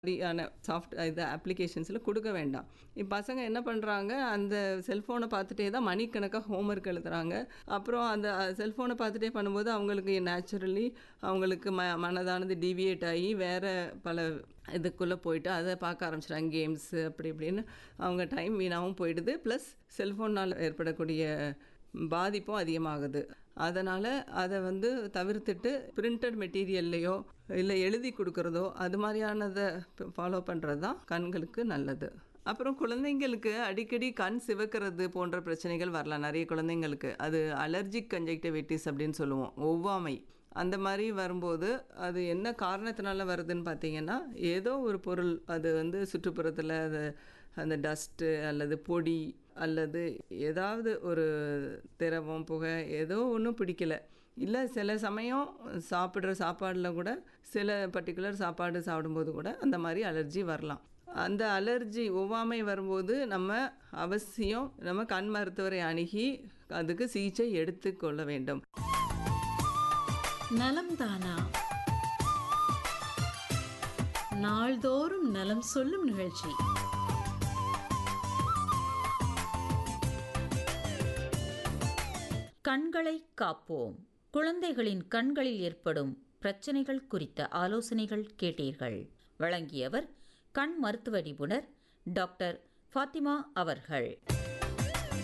மாதிரியான சாஃப்ட் இது அப்ளிகேஷன்ஸில் கொடுக்க வேண்டாம் இப்போ பசங்க என்ன பண்ணுறாங்க அந்த செல்ஃபோனை பார்த்துட்டே தான் மணிக்கணக்காக ஹோம்ஒர்க் எழுதுறாங்க அப்புறம் அந்த செல்ஃபோனை பார்த்துட்டே பண்ணும்போது அவங்களுக்கு நேச்சுரலி அவங்களுக்கு ம மனதானது டிவியேட் ஆகி வேறு பல இதுக்குள்ளே போயிட்டு அதை பார்க்க ஆரம்பிச்சிட்டாங்க கேம்ஸு அப்படி இப்படின்னு அவங்க டைம் வீணாகவும் போயிடுது ப்ளஸ் செல்ஃபோனால் ஏற்படக்கூடிய பாதிப்பும் அதிகமாகுது அதனால் அதை வந்து தவிர்த்துட்டு பிரிண்டட் மெட்டீரியல்லையோ இல்லை எழுதி கொடுக்குறதோ அது மாதிரியானதை ஃபாலோ பண்ணுறது தான் கண்களுக்கு நல்லது அப்புறம் குழந்தைங்களுக்கு அடிக்கடி கண் சிவக்கிறது போன்ற பிரச்சனைகள் வரலாம் நிறைய குழந்தைங்களுக்கு அது அலர்ஜிக் கன்ஜெக்டிவிட்டிஸ் அப்படின்னு சொல்லுவோம் ஒவ்வாமை அந்த மாதிரி வரும்போது அது என்ன காரணத்தினால வருதுன்னு பார்த்தீங்கன்னா ஏதோ ஒரு பொருள் அது வந்து சுற்றுப்புறத்தில் அது அந்த டஸ்ட்டு அல்லது பொடி அல்லது ஏதாவது ஒரு திரவம் புகை ஏதோ ஒன்றும் பிடிக்கல இல்லை சில சமயம் சாப்பிட்ற சாப்பாடில் கூட சில பர்டிகுலர் சாப்பாடு சாப்பிடும்போது கூட அந்த மாதிரி அலர்ஜி வரலாம் அந்த அலர்ஜி ஒவ்வாமை வரும்போது நம்ம அவசியம் நம்ம கண் மருத்துவரை அணுகி அதுக்கு சிகிச்சை எடுத்துக்கொள்ள வேண்டும் நலம் தானா நாள்தோறும் நலம் சொல்லும் நிகழ்ச்சி கண்களை காப்போம் குழந்தைகளின் கண்களில் ஏற்படும் பிரச்சனைகள் குறித்த ஆலோசனைகள் கேட்டீர்கள் வழங்கியவர் கண் மருத்துவ நிபுணர் டாக்டர் ஃபாத்திமா அவர்கள்